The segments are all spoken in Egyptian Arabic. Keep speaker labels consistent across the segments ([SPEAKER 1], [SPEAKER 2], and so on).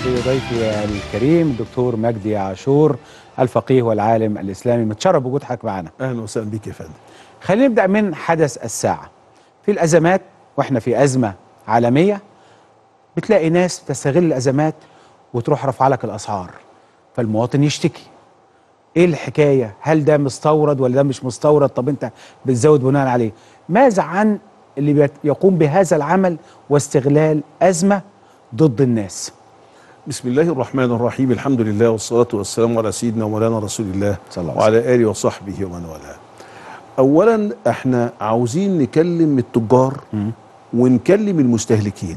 [SPEAKER 1] بضيفي الكريم الدكتور مجدي عاشور الفقيه والعالم الاسلامي متشرف بوجود حضرتك معانا
[SPEAKER 2] اهلا وسهلا بيك يا فندم
[SPEAKER 1] خلينا نبدا من حدث الساعه في الازمات واحنا في ازمه عالميه بتلاقي ناس تستغل الازمات وتروح رافعه لك الاسعار فالمواطن يشتكي ايه الحكايه هل ده مستورد ولا ده مش مستورد طب انت بتزود بناء عليه ماذا عن اللي بيت- يقوم بهذا العمل واستغلال ازمه ضد الناس
[SPEAKER 2] بسم الله الرحمن الرحيم الحمد لله والصلاة والسلام على سيدنا ومولانا رسول الله
[SPEAKER 1] صلى الله عليه
[SPEAKER 2] وعلى آله وصحبه ومن والاه أولا احنا عاوزين نكلم التجار ونكلم المستهلكين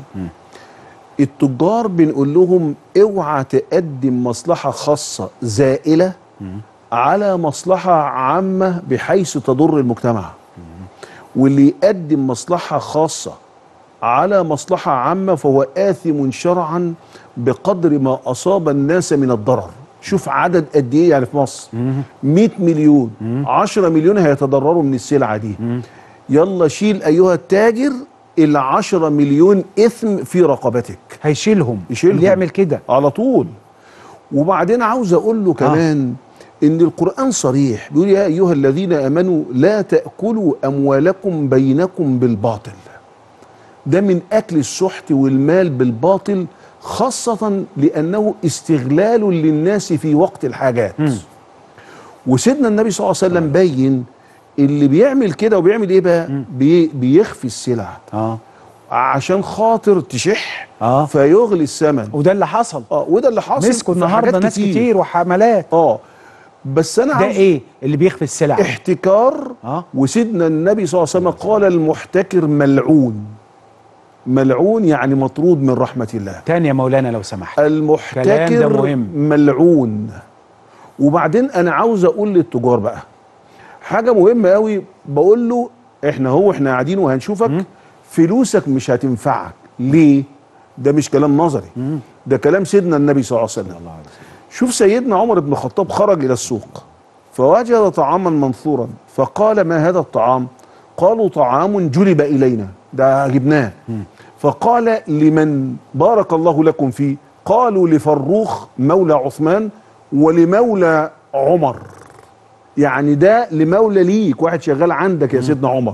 [SPEAKER 2] التجار بنقول لهم اوعى تقدم مصلحة خاصة زائلة على مصلحة عامة بحيث تضر المجتمع واللي يقدم مصلحة خاصة على مصلحة عامة فهو آثم شرعا بقدر ما أصاب الناس من الضرر شوف عدد قد إيه يعني في مصر 100 مليون 10 مليون هيتضرروا من السلعة دي يلا شيل أيها التاجر العشرة مليون إثم في رقبتك
[SPEAKER 1] هيشيلهم
[SPEAKER 2] يشيلهم.
[SPEAKER 1] اللي يعمل كده
[SPEAKER 2] على طول وبعدين عاوز اقول له كمان ان القران صريح بيقول يا ايها الذين امنوا لا تاكلوا اموالكم بينكم بالباطل ده من اكل السحت والمال بالباطل خاصه لانه استغلال للناس في وقت الحاجات وسيدنا النبي صلى الله عليه وسلم بين اللي بيعمل كده وبيعمل ايه بقى بي بيخفي السلع
[SPEAKER 1] اه
[SPEAKER 2] عشان خاطر تشح
[SPEAKER 1] آه.
[SPEAKER 2] فيغلي الثمن
[SPEAKER 1] وده اللي حصل
[SPEAKER 2] اه وده اللي حاصل
[SPEAKER 1] مسكوا
[SPEAKER 2] في
[SPEAKER 1] النهارده
[SPEAKER 2] حاجات
[SPEAKER 1] ناس كتير وحملات
[SPEAKER 2] اه بس انا
[SPEAKER 1] ده
[SPEAKER 2] عاوز
[SPEAKER 1] ايه اللي بيخفي السلع
[SPEAKER 2] احتكار
[SPEAKER 1] آه.
[SPEAKER 2] وسيدنا النبي صلى الله عليه وسلم قال المحتكر ملعون ملعون يعني مطرود من رحمة الله
[SPEAKER 1] تاني يا مولانا لو سمحت
[SPEAKER 2] المحتكر
[SPEAKER 1] كلام ده مهم.
[SPEAKER 2] ملعون وبعدين انا عاوز اقول للتجار بقى حاجة مهمة قوي بقول له احنا هو احنا قاعدين وهنشوفك فلوسك مش هتنفعك ليه ده مش كلام نظري ده كلام سيدنا النبي صلى الله عليه وسلم شوف سيدنا عمر بن الخطاب خرج إلى السوق فوجد طعاما منثورا فقال ما هذا الطعام قالوا طعام جلب إلينا ده جبناه فقال لمن بارك الله لكم فيه قالوا لفروخ مولى عثمان ولمولى عمر يعني ده لمولى ليك واحد شغال عندك يا سيدنا عمر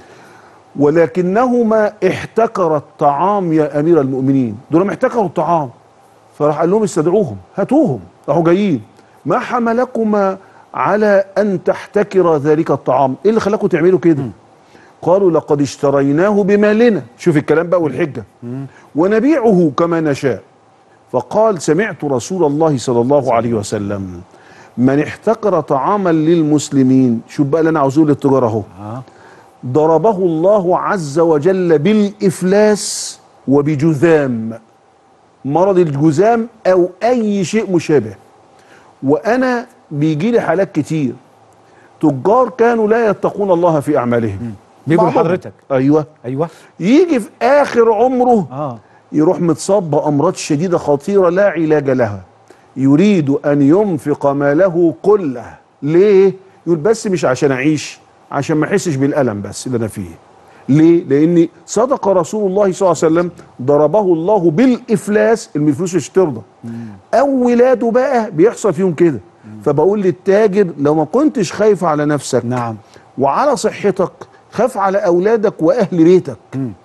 [SPEAKER 2] ولكنهما احتكر الطعام يا امير المؤمنين دول احتكروا الطعام فراح قال لهم استدعوهم هاتوهم راحوا جايين ما حملكما على ان تحتكر ذلك الطعام ايه اللي خلاكم تعملوا كده قالوا لقد اشتريناه بمالنا شوف الكلام بقى والحجه ونبيعه كما نشاء فقال سمعت رسول الله صلى الله عليه وسلم من احتكر طعاما للمسلمين شوف بقى اللي انا عاوزه للتجاره اهو
[SPEAKER 1] اه
[SPEAKER 2] ضربه الله عز وجل بالإفلاس وبجذام مرض الجذام أو أي شيء مشابه وأنا بيجي لي حالات كتير تجار كانوا لا يتقون الله في أعمالهم
[SPEAKER 1] بيجوا
[SPEAKER 2] بعضهم.
[SPEAKER 1] لحضرتك.
[SPEAKER 2] أيوة
[SPEAKER 1] ايوه
[SPEAKER 2] يجي في آخر عمره
[SPEAKER 1] اه
[SPEAKER 2] يروح متصاب بأمراض شديدة خطيرة لا علاج لها يريد أن ينفق ماله كله ليه؟ يقول بس مش عشان أعيش عشان ما أحسش بالألم بس اللي أنا فيه ليه؟ لأن صدق رسول الله صلى الله عليه وسلم ضربه الله بالإفلاس اللي الفلوس مش ترضى أو ولاده بقى بيحصل فيهم كده فبقول للتاجر لو ما كنتش خايف على نفسك
[SPEAKER 1] نعم
[SPEAKER 2] وعلى صحتك خاف على اولادك واهل بيتك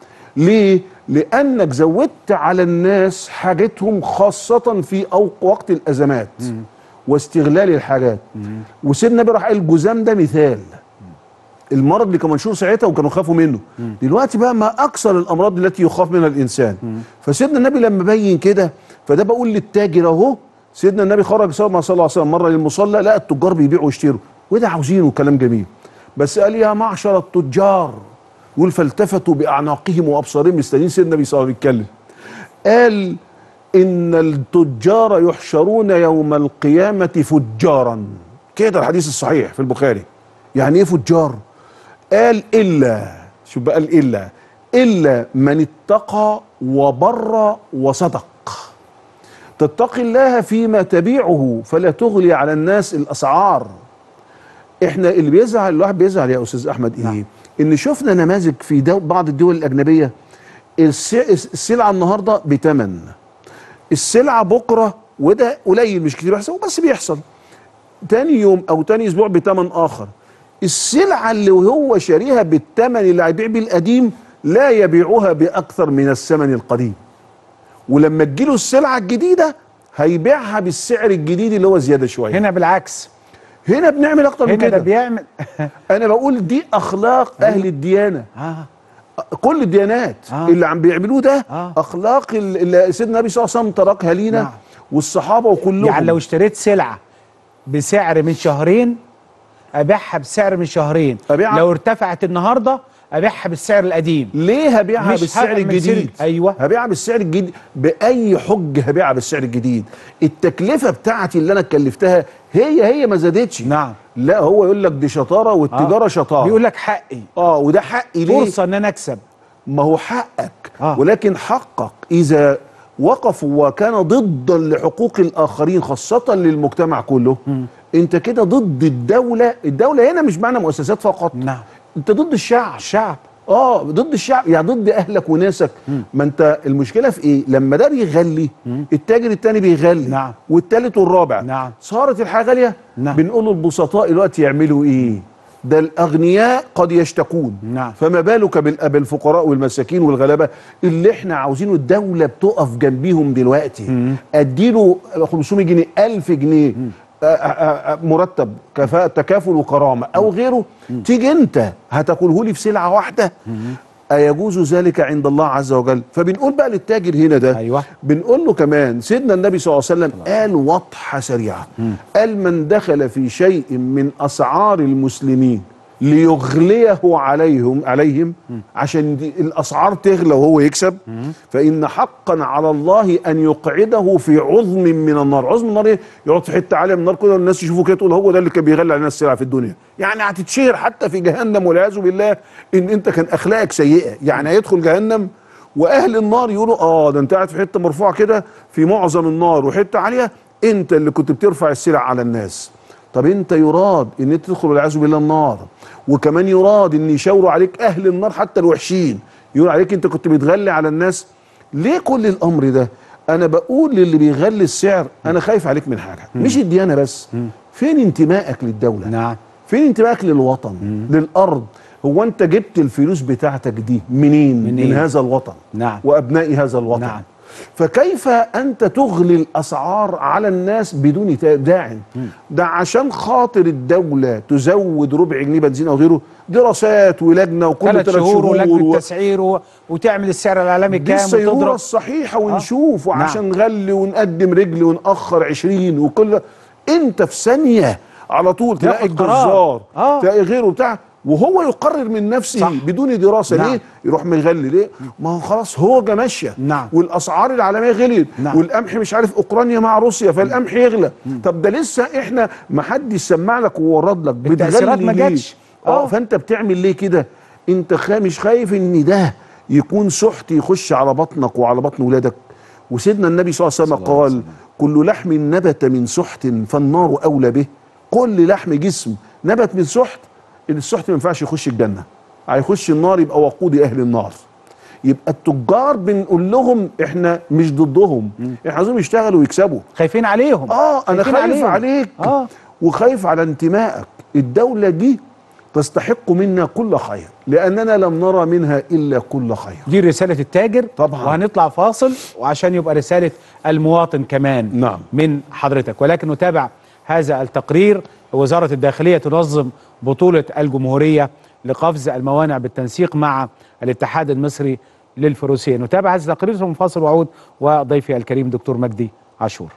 [SPEAKER 2] ليه لانك زودت على الناس حاجتهم خاصه في أو وقت الازمات واستغلال الحاجات وسيدنا النبي راح قال الجزام ده مثال المرض اللي كان منشور ساعتها وكانوا خافوا منه دلوقتي بقى ما اكثر الامراض التي يخاف منها الانسان فسيدنا النبي لما بين كده فده بقول للتاجر اهو سيدنا النبي خرج صلى الله عليه وسلم مره للمصلى لقى التجار بيبيعوا ويشتروا وده عاوزينه كلام جميل بس قال يا معشر التجار يقول فالتفتوا باعناقهم وابصارهم مستنيين سيدنا النبي صلى الله عليه وسلم بيتكلم قال ان التجار يحشرون يوم القيامه فجارا كده الحديث الصحيح في البخاري يعني ايه فجار قال الا شوف بقى قال الا الا من اتقى وبر وصدق تتقي الله فيما تبيعه فلا تغلي على الناس الاسعار احنا اللي بيزعل الواحد بيزعل يا استاذ احمد ايه
[SPEAKER 1] نعم.
[SPEAKER 2] ان شفنا نماذج في دو بعض الدول الاجنبيه الس- السلعه النهارده بثمن السلعه بكره وده قليل مش كتير بيحصل بس بيحصل تاني يوم او تاني اسبوع بثمن اخر السلعه اللي هو شاريها بالثمن اللي هيبيع بيه القديم لا يبيعها باكثر من الثمن القديم ولما تجيله السلعه الجديده هيبيعها بالسعر الجديد اللي هو زياده شويه
[SPEAKER 1] هنا بالعكس
[SPEAKER 2] هنا بنعمل اكتر من
[SPEAKER 1] هنا ده
[SPEAKER 2] كده
[SPEAKER 1] بيعمل
[SPEAKER 2] انا بقول دي اخلاق اهل الديانه
[SPEAKER 1] اه
[SPEAKER 2] كل الديانات
[SPEAKER 1] آه.
[SPEAKER 2] اللي عم بيعملوه ده
[SPEAKER 1] آه.
[SPEAKER 2] اخلاق ال- اللي سيدنا النبي صلى الله عليه وسلم تركها لينا
[SPEAKER 1] نعم.
[SPEAKER 2] والصحابه وكلهم
[SPEAKER 1] يعني لو اشتريت سلعه بسعر من شهرين ابيعها بسعر من شهرين
[SPEAKER 2] أبيعها-
[SPEAKER 1] لو ارتفعت النهارده ابيعها بالسعر القديم
[SPEAKER 2] ليه هبيعها
[SPEAKER 1] مش
[SPEAKER 2] بالسعر
[SPEAKER 1] هبيع من
[SPEAKER 2] الجديد
[SPEAKER 1] سعر- أيوة.
[SPEAKER 2] هبيعها بالسعر الجديد باي حج هبيعها بالسعر الجديد التكلفه بتاعتي اللي انا كلفتها هي هي ما زادتش
[SPEAKER 1] نعم.
[SPEAKER 2] لا هو يقول لك دي شطاره والتجاره
[SPEAKER 1] آه.
[SPEAKER 2] شطاره
[SPEAKER 1] بيقول لك حقي
[SPEAKER 2] اه وده حقي ليه
[SPEAKER 1] فرصه ان انا اكسب
[SPEAKER 2] ما هو حقك
[SPEAKER 1] آه.
[SPEAKER 2] ولكن حقك اذا وقفوا وكان ضدا لحقوق الاخرين خاصه للمجتمع كله انت كده ضد الدوله الدوله هنا مش معنى مؤسسات فقط
[SPEAKER 1] نعم
[SPEAKER 2] انت ضد الشعب
[SPEAKER 1] الشعب
[SPEAKER 2] اه ضد الشعب يعني ضد اهلك وناسك ما انت المشكله في ايه لما ده بيغلي التاجر التاني بيغلي
[SPEAKER 1] نعم.
[SPEAKER 2] والتالت والرابع
[SPEAKER 1] نعم.
[SPEAKER 2] صارت الحاجه غاليه
[SPEAKER 1] نعم.
[SPEAKER 2] بنقول للبسطاء دلوقتي يعملوا ايه ده الاغنياء قد يشتكون
[SPEAKER 1] نعم.
[SPEAKER 2] فما بالك بال- بالفقراء والمساكين والغلابه اللي احنا عاوزينه الدوله بتقف جنبيهم دلوقتي اديله 500 جنيه 1000 جنيه آه، آه، آه، مرتب كفاءة تكافل وكرامة أو غيره تيجي أنت هتاكله لي في سلعة واحدة أيجوز ذلك عند الله عز وجل فبنقول بقى للتاجر هنا ده
[SPEAKER 1] أيوة.
[SPEAKER 2] بنقول له كمان سيدنا النبي صلى الله عليه وسلم قال وضحة سريعة قال من دخل في شيء من أسعار المسلمين ليغليه عليهم عليهم عشان دي الاسعار تغلى وهو يكسب فان حقا على الله ان يقعده في عظم من النار عظم النار ايه يقعد في حته عاليه من النار كده والناس يشوفوا كده تقول هو ده اللي كان بيغلي على الناس السلع في الدنيا يعني هتتشهر حتى في جهنم والعياذ بالله ان انت كان اخلاقك سيئه يعني هيدخل جهنم واهل النار يقولوا اه ده انت قاعد في حته مرفوعه كده في معظم النار وحته عاليه انت اللي كنت بترفع السلع على الناس طب انت يراد ان انت تدخل والعياذ بالله النار وكمان يراد ان يشاوروا عليك اهل النار حتى الوحشين يقول عليك انت كنت بتغلي على الناس ليه كل الامر ده انا بقول للي بيغلي السعر انا خايف عليك من حاجه مش الديانه بس فين انتمائك للدوله
[SPEAKER 1] نعم
[SPEAKER 2] فين انتمائك للوطن للارض هو انت جبت الفلوس بتاعتك دي منين
[SPEAKER 1] منين؟
[SPEAKER 2] من هذا الوطن
[SPEAKER 1] نعم.
[SPEAKER 2] وابناء هذا الوطن
[SPEAKER 1] نعم.
[SPEAKER 2] فكيف انت تغلي الاسعار على الناس بدون تا- داع ده عشان خاطر الدوله تزود ربع جنيه بنزين او غيره دراسات ولجنه وكل
[SPEAKER 1] ثلاث
[SPEAKER 2] ثلاث
[SPEAKER 1] شهور ولجنه
[SPEAKER 2] و...
[SPEAKER 1] تسعير و... وتعمل السعر العالمي
[SPEAKER 2] دي
[SPEAKER 1] كام
[SPEAKER 2] السيروره
[SPEAKER 1] وتضرب
[SPEAKER 2] الصحيحه ونشوف وعشان
[SPEAKER 1] نعم.
[SPEAKER 2] نغلي ونقدم رجل ونأخر عشرين وكل انت في ثانيه على طول تلاقي
[SPEAKER 1] تاخد قرار.
[SPEAKER 2] الجزار
[SPEAKER 1] آه.
[SPEAKER 2] تلاقي غيره بتاع وهو يقرر من نفسه
[SPEAKER 1] صح.
[SPEAKER 2] بدون دراسه
[SPEAKER 1] نعم.
[SPEAKER 2] ليه يروح مغلي ليه ما هو خلاص هو جا ماشيه
[SPEAKER 1] نعم.
[SPEAKER 2] والاسعار العالميه غليت
[SPEAKER 1] نعم.
[SPEAKER 2] والقمح مش عارف اوكرانيا مع روسيا فالقمح يغلى طب ده لسه احنا ما حد سمع لك وورد لك
[SPEAKER 1] التأثيرات
[SPEAKER 2] بتغلي
[SPEAKER 1] ما
[SPEAKER 2] ليه؟
[SPEAKER 1] جاتش.
[SPEAKER 2] اه
[SPEAKER 1] آه.
[SPEAKER 2] فانت بتعمل ليه كده انت خا مش خايف ان ده يكون سحت يخش على بطنك وعلى بطن ولادك وسيدنا النبي صلى الله عليه وسلم قال كل لحم نبت من سحت فالنار اولى به كل لحم جسم نبت من سحت السحت ما ينفعش يخش الجنه هيخش النار يبقى وقود اهل النار يبقى التجار بنقول لهم احنا مش ضدهم احنا عايزين يشتغلوا ويكسبوا
[SPEAKER 1] خايفين عليهم
[SPEAKER 2] اه انا
[SPEAKER 1] خايفين
[SPEAKER 2] خايف
[SPEAKER 1] عليهم.
[SPEAKER 2] عليك
[SPEAKER 1] اه
[SPEAKER 2] وخايف على انتمائك الدولة دي تستحق منا كل خير لأننا لم نرى منها إلا كل خير
[SPEAKER 1] دي رسالة التاجر
[SPEAKER 2] طبعاً.
[SPEAKER 1] وهنطلع فاصل وعشان يبقى رسالة المواطن كمان
[SPEAKER 2] نعم.
[SPEAKER 1] من حضرتك ولكن نتابع هذا التقرير وزارة الداخلية تنظم بطولة الجمهورية لقفز الموانع بالتنسيق مع الاتحاد المصري للفروسية نتابع هذا التقرير ثم فاصل وعود وضيفي الكريم دكتور مجدي عاشور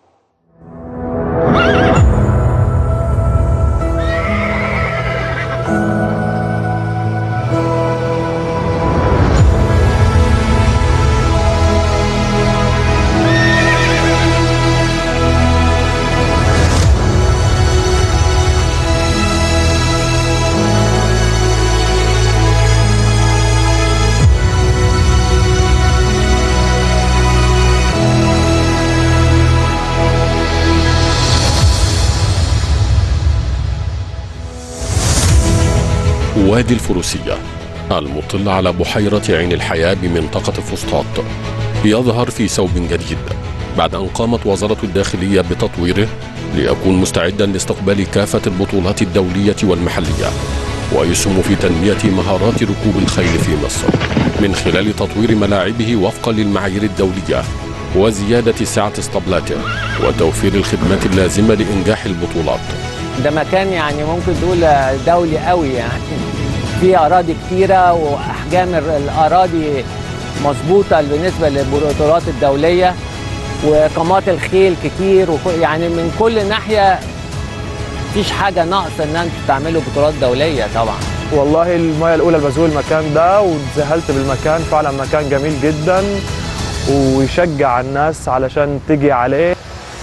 [SPEAKER 3] وادي الفروسية المطل على بحيرة عين الحياة بمنطقة فسطاط يظهر في ثوب جديد بعد أن قامت وزارة الداخلية بتطويره ليكون مستعدا لاستقبال كافة البطولات الدولية والمحلية ويسهم في تنمية مهارات ركوب الخيل في مصر من خلال تطوير ملاعبه وفقا للمعايير الدولية وزيادة سعة اسطبلاته وتوفير الخدمات اللازمة لإنجاح البطولات
[SPEAKER 4] ده مكان يعني ممكن تقول دولي قوي يعني في اراضي كتيره واحجام الاراضي مظبوطه بالنسبه للبطولات الدوليه وقامات الخيل كتير وك- يعني من كل ناحيه مفيش حاجه ناقصه ان انتوا تعملوا بطولات دوليه طبعا
[SPEAKER 5] والله المية الأولى بزور المكان ده واتذهلت بالمكان فعلا مكان جميل جدا ويشجع الناس علشان تيجي عليه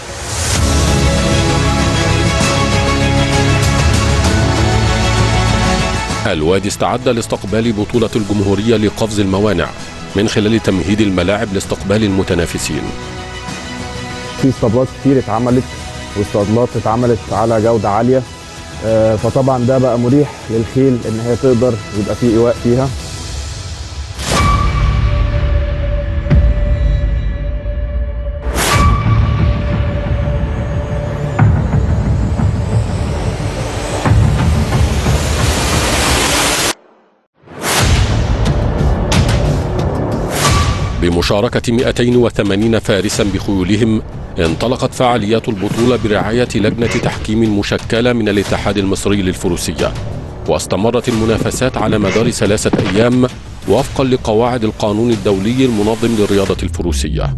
[SPEAKER 3] الوادي استعد لاستقبال بطولة الجمهورية لقفز الموانع من خلال تمهيد الملاعب لاستقبال المتنافسين
[SPEAKER 6] في اسطبلات كتير اتعملت واسطبلات اتعملت على جودة عالية آه، فطبعا ده بقى مريح للخيل ان هي تقدر يبقى في ايواء فيها
[SPEAKER 3] بمشاركة 280 فارسا بخيولهم انطلقت فعاليات البطولة برعاية لجنة تحكيم مشكلة من الاتحاد المصري للفروسية واستمرت المنافسات على مدار ثلاثة أيام وفقا لقواعد القانون الدولي المنظم للرياضة الفروسية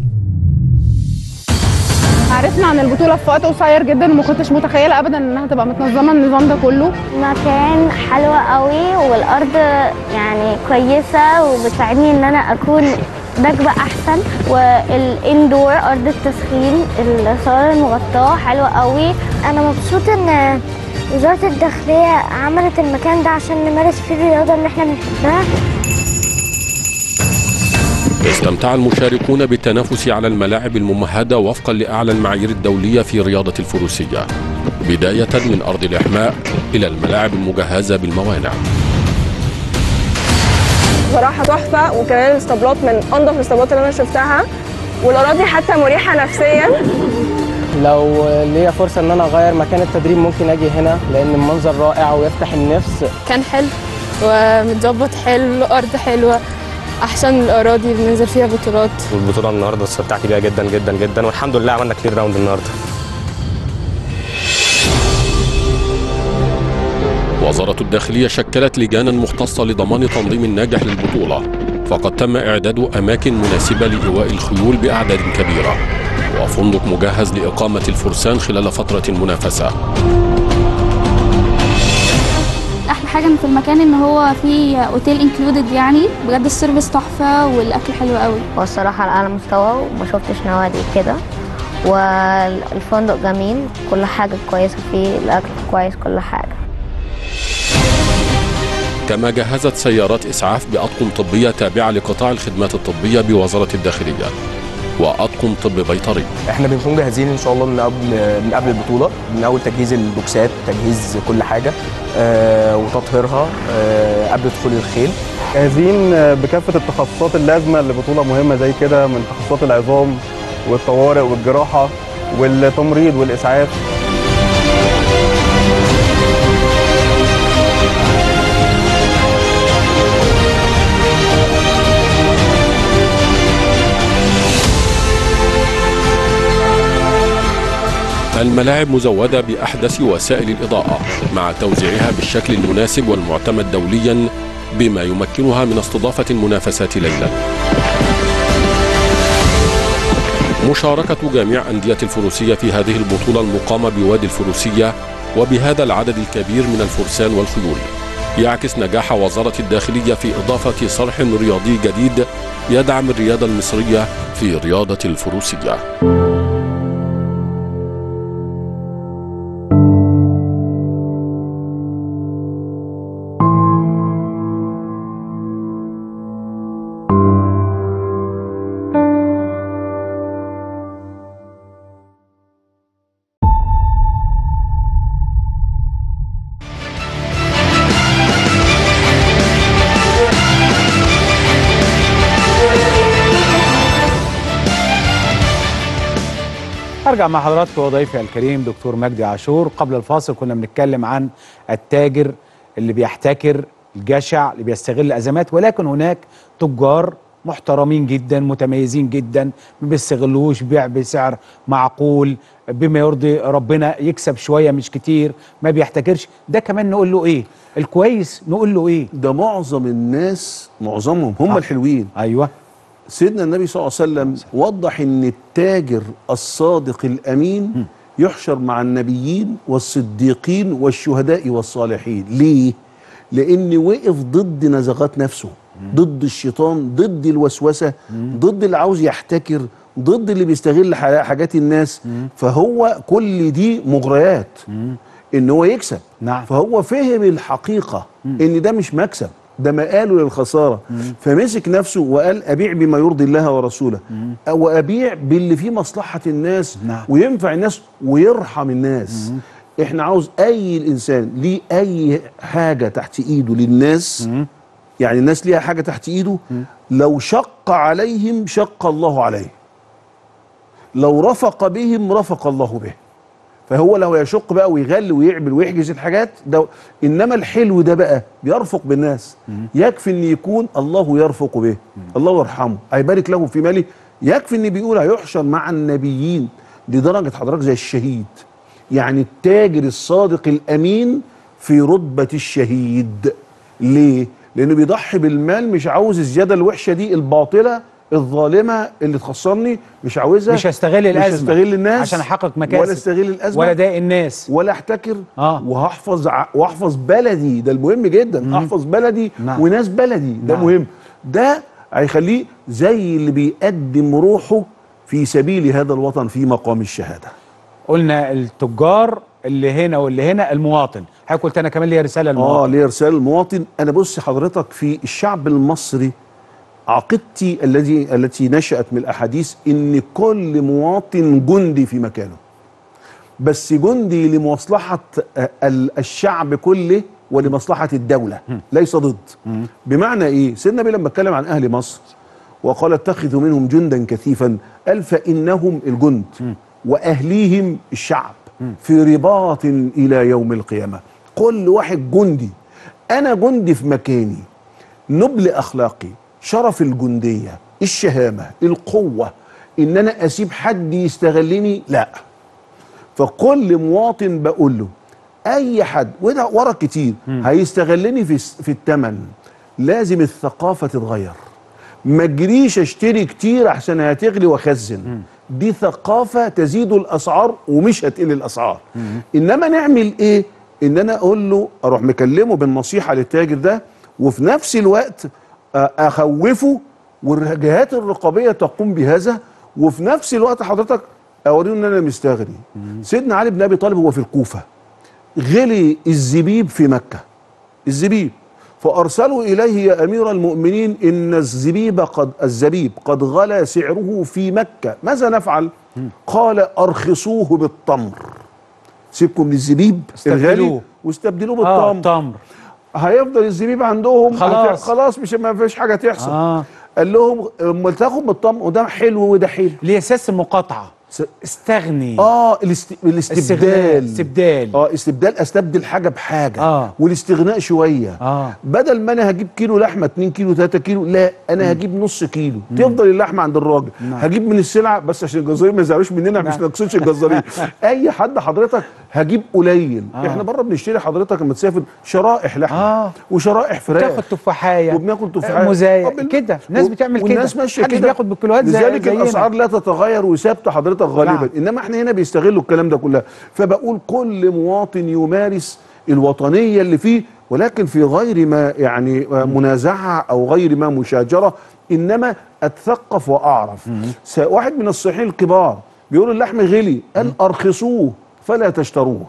[SPEAKER 7] عرفنا عن البطولة في وقت قصير جدا وما كنتش متخيلة أبدا إنها تبقى متنظمة النظام ده كله
[SPEAKER 8] مكان حلو قوي والارض يعني كويسه وبتساعدني ان انا اكون راكبه احسن والاندور ارض التسخين الصاله المغطاه حلوه قوي انا مبسوطه ان وزاره الداخليه عملت المكان ده عشان نمارس فيه الرياضه اللي احنا بنحبها
[SPEAKER 3] استمتع المشاركون بالتنافس على الملاعب الممهدة وفقا لأعلى المعايير الدولية في رياضة الفروسية بداية من أرض الإحماء إلى الملاعب المجهزة بالموانع
[SPEAKER 9] بصراحة تحفة وكمان الاسطبلات من أنظف الاسطبلات اللي أنا شفتها والأراضي حتى مريحة نفسيا
[SPEAKER 5] لو ليا فرصة إن أنا أغير مكان التدريب ممكن أجي هنا لأن المنظر رائع ويفتح النفس
[SPEAKER 7] كان حلو ومتظبط حلو أرض حلوة أحسن الأراضي اللي بننزل فيها بطولات
[SPEAKER 5] والبطولة النهاردة استمتعت بيها جدا جدا جدا والحمد لله عملنا كلير راوند النهاردة
[SPEAKER 3] وزارة الداخلية شكلت لجانا مختصة لضمان تنظيم الناجح للبطولة فقد تم إعداد أماكن مناسبة لإيواء الخيول بأعداد كبيرة وفندق مجهز لإقامة الفرسان خلال فترة المنافسة
[SPEAKER 8] احلى حاجه في المكان ان هو فيه اوتيل انكلودد يعني بجد السيرفيس تحفه والاكل حلو قوي
[SPEAKER 10] هو الصراحة على أعلى مستوى وما شفتش نوادي كده والفندق جميل كل حاجة كويسة فيه الأكل كويس كل حاجة
[SPEAKER 3] كما جهزت سيارات إسعاف بأطقم طبية تابعة لقطاع الخدمات الطبية بوزارة الداخلية وأطقم طب بيطري
[SPEAKER 5] احنا بنكون جاهزين ان شاء الله من قبل من قبل البطوله من اول تجهيز البوكسات تجهيز كل حاجه آه وتطهيرها آه قبل دخول الخيل
[SPEAKER 6] جاهزين بكافة التخصصات اللازمة لبطولة مهمة زي كده من تخصصات العظام والطوارئ والجراحة والتمريض والإسعاف
[SPEAKER 3] الملاعب مزودة بأحدث وسائل الإضاءة مع توزيعها بالشكل المناسب والمعتمد دوليا بما يمكنها من استضافة المنافسات ليلا مشاركة جميع أندية الفروسية في هذه البطولة المقامة بوادي الفروسية وبهذا العدد الكبير من الفرسان والخيول يعكس نجاح وزارة الداخلية في إضافة صرح رياضي جديد يدعم الرياضة المصرية في رياضة الفروسية
[SPEAKER 1] ارجع مع حضراتكم وضيفي الكريم دكتور مجدي عاشور قبل الفاصل كنا بنتكلم عن التاجر اللي بيحتكر الجشع اللي بيستغل الازمات ولكن هناك تجار محترمين جدا متميزين جدا ما بيستغلوش بيع بسعر معقول بما يرضي ربنا يكسب شويه مش كتير ما بيحتكرش ده كمان نقول له ايه الكويس نقول له ايه
[SPEAKER 2] ده معظم الناس معظمهم هم
[SPEAKER 1] آه.
[SPEAKER 2] الحلوين
[SPEAKER 1] ايوه
[SPEAKER 2] سيدنا النبي صلى الله عليه وسلم وضح ان التاجر الصادق الامين يحشر مع النبيين والصديقين والشهداء والصالحين ليه لان وقف ضد نزغات نفسه ضد الشيطان ضد الوسوسه ضد اللي عاوز يحتكر ضد اللي بيستغل ح- حاجات الناس فهو كل دي مغريات ان هو يكسب
[SPEAKER 1] نعم.
[SPEAKER 2] فهو فهم الحقيقه ان ده مش مكسب ده مقاله للخساره فمسك نفسه وقال ابيع بما يرضي الله ورسوله او ابيع باللي فيه مصلحه الناس
[SPEAKER 1] نعم.
[SPEAKER 2] وينفع الناس ويرحم الناس احنا عاوز اي الانسان ليه اي حاجه تحت ايده للناس يعني الناس ليها حاجه تحت ايده لو شق عليهم شق الله عليه لو رفق بهم رفق الله به فهو لو يشق بقى ويغل ويعمل ويحجز الحاجات ده انما الحلو ده بقى بيرفق بالناس يكفي ان يكون الله يرفق به الله يرحمه هيبارك له في ماله يكفي ان بيقول هيحشر مع النبيين لدرجه حضرتك زي الشهيد يعني التاجر الصادق الامين في رتبه الشهيد ليه لانه بيضحي بالمال مش عاوز الزياده الوحشه دي الباطله الظالمه اللي تخسرني مش عاوزها
[SPEAKER 1] مش هستغل الازمه
[SPEAKER 2] مش هستغل الناس
[SPEAKER 1] عشان احقق مكاسب
[SPEAKER 2] ولا استغل الازمه
[SPEAKER 1] ولا اضايق الناس
[SPEAKER 2] ولا احتكر
[SPEAKER 1] آه.
[SPEAKER 2] وهحفظ ع... واحفظ بلدي ده المهم جدا احفظ بلدي
[SPEAKER 1] نعم.
[SPEAKER 2] وناس بلدي ده
[SPEAKER 1] نعم.
[SPEAKER 2] مهم ده هيخليه زي اللي بيقدم روحه في سبيل هذا الوطن في مقام الشهاده
[SPEAKER 1] قلنا التجار اللي هنا واللي هنا المواطن حضرتك قلت انا كمان ليا رساله
[SPEAKER 2] اه
[SPEAKER 1] للمواطن
[SPEAKER 2] ليه رساله المواطن انا بص حضرتك في الشعب المصري عقيدتي الذي التي نشأت من الاحاديث ان كل مواطن جندي في مكانه بس جندي لمصلحه آه، ال- الشعب كله ولمصلحه الدوله ليس ضد بمعنى ايه سيدنا النبي لما اتكلم عن اهل مصر وقال اتخذوا منهم جندا كثيفا قال فانهم الجند واهليهم الشعب في رباط الى يوم القيامه كل واحد جندي انا جندي في مكاني نبل اخلاقي شرف الجنديه الشهامه القوه ان انا اسيب حد يستغلني لا فكل مواطن بقول له اي حد وده ورا كتير هيستغلني في في الثمن لازم الثقافه تتغير ما اجريش اشتري كتير عشان هتغلي واخزن دي ثقافه تزيد الاسعار ومش هتقل الاسعار انما نعمل ايه ان انا اقول له اروح مكلمه بالنصيحه للتاجر ده وفي نفس الوقت آه، اخوفه والجهات الرقابيه تقوم بهذا وفي نفس الوقت حضرتك اوريه ان انا مستغني سيدنا علي بن ابي طالب هو في الكوفه غلي الزبيب في مكه الزبيب فارسلوا اليه يا امير المؤمنين ان الزبيب قد الزبيب قد غلى سعره في مكه ماذا نفعل قال ارخصوه بالتمر سيبكم من الزبيب
[SPEAKER 1] استبدلوه.
[SPEAKER 2] الغالي واستبدلوه
[SPEAKER 1] اه
[SPEAKER 2] بالتمر
[SPEAKER 1] تمر
[SPEAKER 2] هيفضل الزبيب عندهم
[SPEAKER 1] خلاص.
[SPEAKER 2] هت- خلاص مش ما فيش حاجه تحصل
[SPEAKER 1] اه
[SPEAKER 2] قال لهم امال تاخد بالتمر وده حلو وده حلو
[SPEAKER 1] لاساس المقاطعه
[SPEAKER 2] س-
[SPEAKER 1] استغني
[SPEAKER 2] اه الاست... الاستبدال
[SPEAKER 1] استبدال
[SPEAKER 2] اه استبدال استبدل حاجه بحاجه
[SPEAKER 1] آه.
[SPEAKER 2] والاستغناء شويه
[SPEAKER 1] اه
[SPEAKER 2] بدل ما انا هجيب كيلو لحمه 2 كيلو 3 كيلو لا انا هجيب نص كيلو تفضل اللحمه عند الراجل هجيب من السلعه بس عشان الجزارين ما يزعلوش مننا مش نقصدش الجزارين اي حد حضرتك هجيب قليل
[SPEAKER 1] آه.
[SPEAKER 2] احنا بره بنشتري حضرتك لما تسافر شرائح لحمه
[SPEAKER 1] آه.
[SPEAKER 2] وشرائح فراخ
[SPEAKER 1] تاخد تفاحيه
[SPEAKER 2] وبناكل تفاحه
[SPEAKER 1] مزايا
[SPEAKER 2] آه، بال-
[SPEAKER 1] كده الناس
[SPEAKER 2] و-
[SPEAKER 1] بتعمل كده
[SPEAKER 2] والناس ماشيه
[SPEAKER 1] محدش
[SPEAKER 2] كده
[SPEAKER 1] بياخد بالكيلوهات زي
[SPEAKER 2] لذلك
[SPEAKER 1] زينا.
[SPEAKER 2] الاسعار لا تتغير وثابته حضرتك غالبا
[SPEAKER 1] نعم.
[SPEAKER 2] انما احنا هنا بيستغلوا الكلام ده كلها فبقول كل مواطن يمارس الوطنيه اللي فيه ولكن في غير ما يعني منازعه او غير ما مشاجره انما اتثقف واعرف س- واحد من الصحيحين الكبار بيقول اللحم غلي قال ارخصوه فلا تشتروه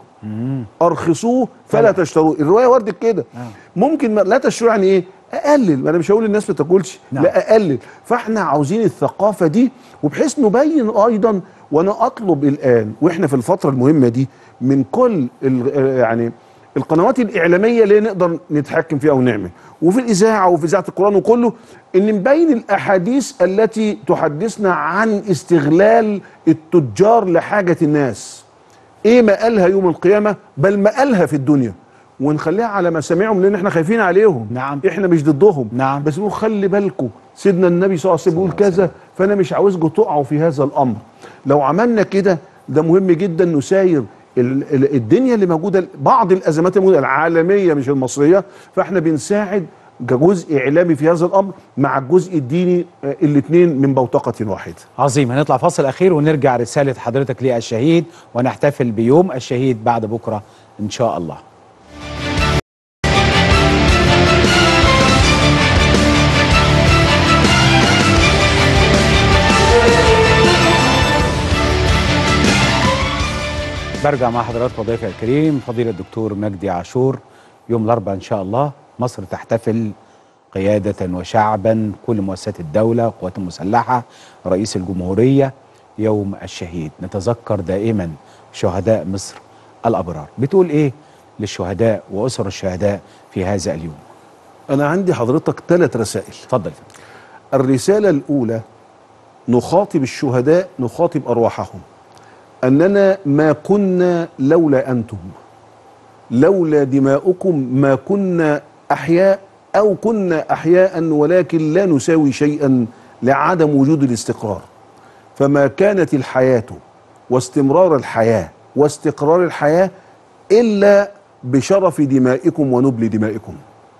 [SPEAKER 2] ارخصوه فلا تشتروه الروايه وردت كده ممكن ما لا تشتروا يعني ايه اقلل ما انا مش هقول الناس ما تاكلش
[SPEAKER 1] نعم.
[SPEAKER 2] لا اقلل فاحنا عاوزين الثقافه دي وبحيث نبين ايضا وانا اطلب الان واحنا في الفتره المهمه دي من كل ال- يعني القنوات الاعلاميه اللي نقدر نتحكم فيها ونعمل وفي الاذاعه وفي اذاعه القران وكله ان مبين الاحاديث التي تحدثنا عن استغلال التجار لحاجه الناس ايه ما قالها يوم القيامه بل ما قالها في الدنيا ونخليها على مسامعهم لان احنا خايفين عليهم
[SPEAKER 1] نعم.
[SPEAKER 2] احنا مش ضدهم
[SPEAKER 1] نعم.
[SPEAKER 2] بس بنقول خلي بالكم سيدنا النبي صلى الله عليه وسلم بيقول كذا فانا مش عاوزكم تقعوا في هذا الامر لو عملنا كده ده مهم جدا نساير ال- ال- الدنيا اللي موجوده بعض الازمات الموجوده العالميه مش المصريه فاحنا بنساعد كجزء اعلامي في هذا الامر مع الجزء الديني الاثنين من بوتقه واحده
[SPEAKER 1] عظيم هنطلع فاصل اخير ونرجع رساله حضرتك للشهيد ونحتفل بيوم الشهيد بعد بكره ان شاء الله برجع مع حضراتكم ضيفي الكريم فضيلة الدكتور مجدي عاشور يوم الأربعاء إن شاء الله مصر تحتفل قيادة وشعبا كل مؤسسات الدولة القوات المسلحة رئيس الجمهورية يوم الشهيد نتذكر دائما شهداء مصر الأبرار بتقول إيه للشهداء وأسر الشهداء في هذا اليوم
[SPEAKER 2] انا عندي حضرتك ثلاث رسائل
[SPEAKER 1] اتفضل
[SPEAKER 2] الرساله الاولى نخاطب الشهداء نخاطب ارواحهم اننا ما كنا لولا انتم لولا دماؤكم ما كنا احياء او كنا احياء ولكن لا نساوي شيئا لعدم وجود الاستقرار فما كانت الحياه واستمرار الحياه واستقرار الحياه الا بشرف دمائكم ونبل دمائكم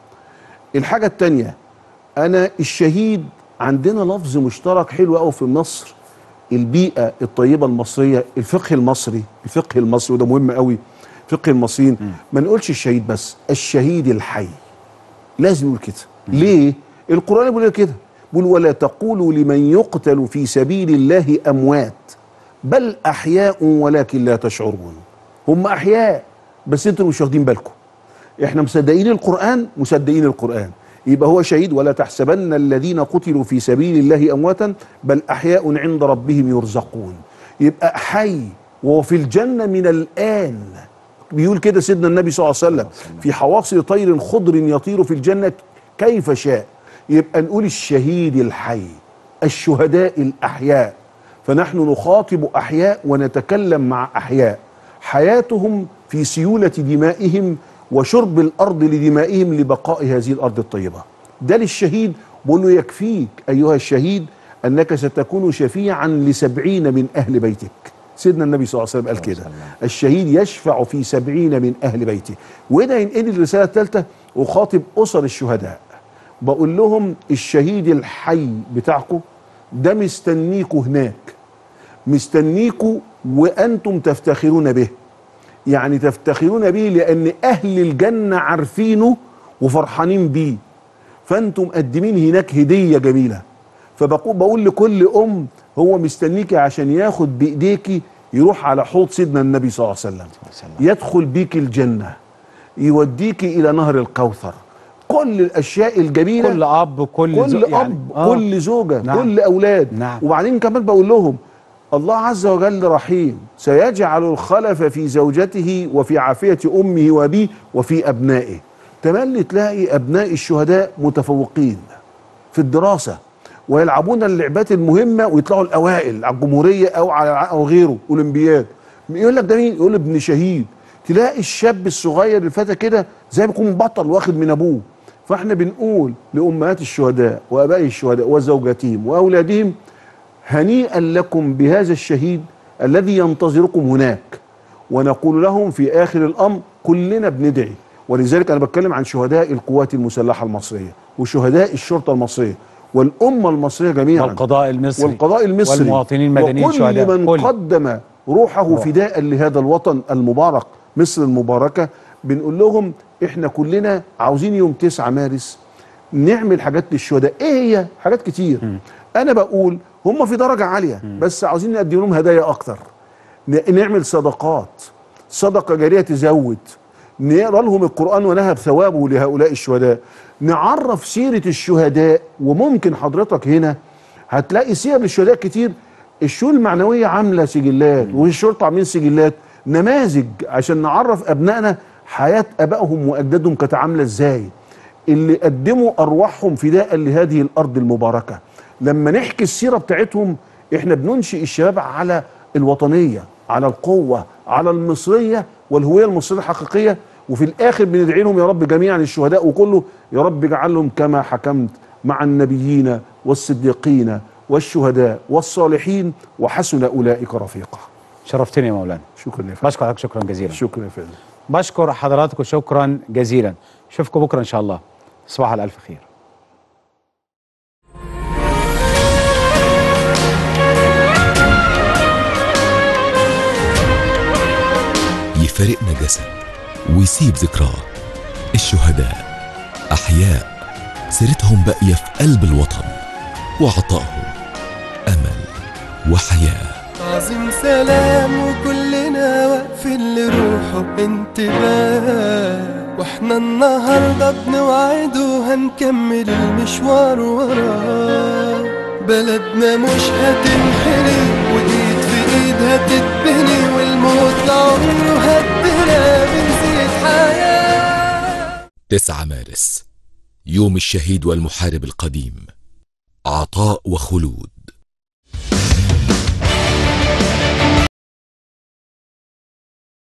[SPEAKER 2] الحاجه الثانيه انا الشهيد عندنا لفظ مشترك حلو قوي في مصر البيئه الطيبه المصريه الفقه المصري الفقه المصري وده مهم قوي فقه المصريين ما نقولش الشهيد بس الشهيد الحي لازم نقول كده ليه القران بيقول كده بيقول ولا تقولوا لمن يقتل في سبيل الله اموات بل احياء ولكن لا تشعرون هم احياء بس انتوا مش واخدين بالكم احنا مصدقين القرآن مصدقين القرآن يبقى هو شهيد ولا تحسبن الذين قتلوا في سبيل الله أمواتا بل أحياء عند ربهم يرزقون يبقى حي وهو في الجنة من الآن بيقول كده سيدنا النبي صلى الله عليه وسلم في حواصل طير خضر يطير في الجنة كيف شاء يبقى نقول الشهيد الحي الشهداء الأحياء فنحن نخاطب أحياء ونتكلم مع أحياء حياتهم في سيولة دمائهم وشرب الأرض لدمائهم لبقاء هذه الأرض الطيبة ده للشهيد بقول له يكفيك أيها الشهيد أنك ستكون شفيعا لسبعين من أهل بيتك سيدنا النبي صلى الله عليه وسلم قال كده الشهيد يشفع في سبعين من أهل بيته وده ينقل الرسالة الثالثة أخاطب أسر الشهداء بقول لهم الشهيد الحي بتاعكم ده مستنيكوا هناك مستنيكوا وأنتم تفتخرون به يعني تفتخرون به لأن أهل الجنة عارفينه وفرحانين بيه فأنتم مقدمين هناك هدية جميلة فبقول بقول لكل أم هو مستنيكي عشان ياخد بإيديكي يروح على حوض سيدنا النبي صلى الله عليه وسلم يدخل بيك الجنة يوديكي إلى نهر الكوثر كل الأشياء الجميلة
[SPEAKER 1] كل أب كل
[SPEAKER 2] كل
[SPEAKER 1] زو-
[SPEAKER 2] أب
[SPEAKER 1] يعني آه.
[SPEAKER 2] كل زوجة
[SPEAKER 1] نعم.
[SPEAKER 2] كل أولاد
[SPEAKER 1] نعم.
[SPEAKER 2] وبعدين كمان بقول لهم الله عز وجل رحيم سيجعل الخلف في زوجته وفي عافية أمه وأبيه وفي أبنائه تملي تلاقي أبناء الشهداء متفوقين في الدراسة ويلعبون اللعبات المهمة ويطلعوا الأوائل على الجمهورية أو على أو غيره أولمبياد يقول لك ده مين؟ يقول ابن شهيد تلاقي الشاب الصغير الفتى كده زي ما يكون بطل واخد من أبوه فاحنا بنقول لأمهات الشهداء وآباء الشهداء وزوجاتهم وأولادهم هنيئا لكم بهذا الشهيد الذي ينتظركم هناك ونقول لهم في آخر الأمر كلنا بندعي ولذلك أنا بتكلم عن شهداء القوات المسلحة المصرية وشهداء الشرطة المصرية والأمة المصرية جميعا
[SPEAKER 1] والقضاء المصري
[SPEAKER 2] والقضاء المصري
[SPEAKER 1] والمواطنين المدنيين
[SPEAKER 2] وكل
[SPEAKER 1] شهداء
[SPEAKER 2] من
[SPEAKER 1] كل.
[SPEAKER 2] قدم روحه فداء لهذا الوطن المبارك مصر المباركة بنقول لهم احنا كلنا عاوزين يوم 9 مارس نعمل حاجات للشهداء ايه هي حاجات كتير انا بقول هم في درجة عالية بس عاوزين نقدم لهم هدايا اكتر ن- نعمل صدقات صدقة جارية تزود نقرا لهم القرآن ونهب ثوابه لهؤلاء الشهداء نعرف سيرة الشهداء وممكن حضرتك هنا هتلاقي سير للشهداء كتير الشؤون المعنوية عاملة سجلات والشرطة عاملين سجلات نماذج عشان نعرف أبنائنا حياه ابائهم واجدادهم كانت عامله ازاي اللي قدموا ارواحهم فداء لهذه الارض المباركه لما نحكي السيره بتاعتهم احنا بننشئ الشباب على الوطنيه على القوه على المصريه والهويه المصريه الحقيقيه وفي الاخر بندعي لهم يا رب جميعا الشهداء وكله يا رب اجعلهم كما حكمت مع النبيين والصديقين والشهداء والصالحين وحسن اولئك رفيقا
[SPEAKER 1] شرفتني يا مولانا
[SPEAKER 2] شكرا يا فندم
[SPEAKER 1] بشكر حضرتك شكرا جزيلا
[SPEAKER 2] شكرا يا فندم
[SPEAKER 1] بشكر حضراتكم شكرا جزيلا اشوفكم بكره ان شاء الله صباح الالف خير
[SPEAKER 11] يفارقنا جسد ويسيب ذكراه الشهداء أحياء سيرتهم باقية في قلب الوطن وعطائهم أمل وحياة
[SPEAKER 12] عظيم سلام وكلنا واقفين لروحه انتباه واحنا النهارده بنوعد وهنكمل المشوار وراه بلدنا مش هتنحري وايد في ايد هتتبني والموت لعمره هدنا بنزيد حياه
[SPEAKER 11] 9 مارس يوم الشهيد والمحارب القديم عطاء وخلود